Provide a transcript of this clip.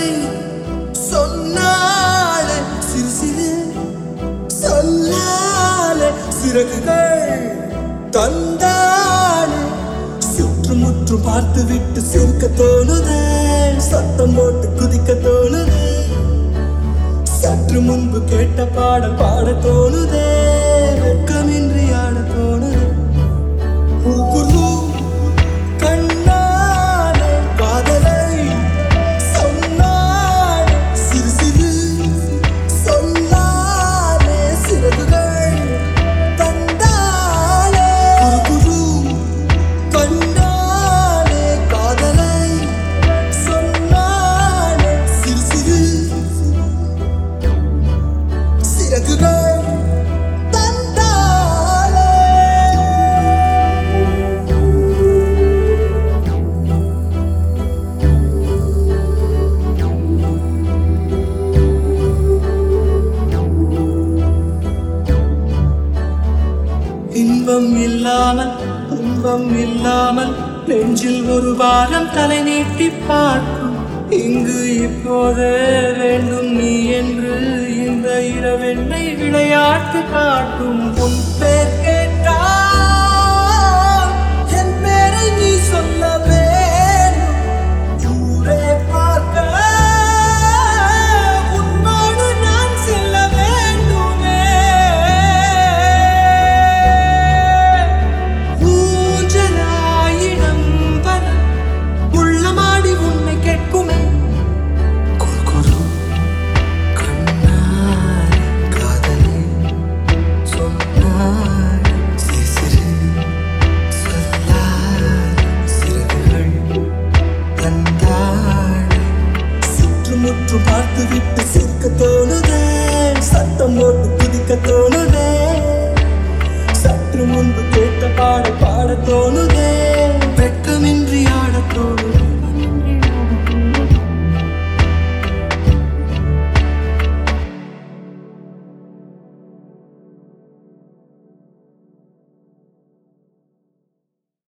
சொன்னாலே சிறு சிறு சொல்லாலே சிறகுகள் தந்தாலே சுற்றுமுற்றும் பார்த்து விட்டு சிரிக்க தோணுதே சத்தம் போட்டு குதிக்க தோணுதே சற்று முன்பு கேட்ட பாடல் பாட தோணுதே வெட்கமின்றி ஆட தோணுதே குரு கண்ணாலே காதலை சொன்னாலே சிறு சிறு சொல்லாலே சிறகுகள் தந்தாலே குரு கண்ணாலே காதலை சொன்னாலே சிறு சிறு சிறகுகள் தந்தாலே இன்பம் இல்லாமல் துன்பம் இல்லாமல் நெஞ்சில் ஒரு வாரம் தலை நீட்டி பார்க்கும் இங்கு இப்போதே வேண்டும் நீ என்று இந்த இரவெண்ணை விளையாட்டு காட்டும் உன் பேர்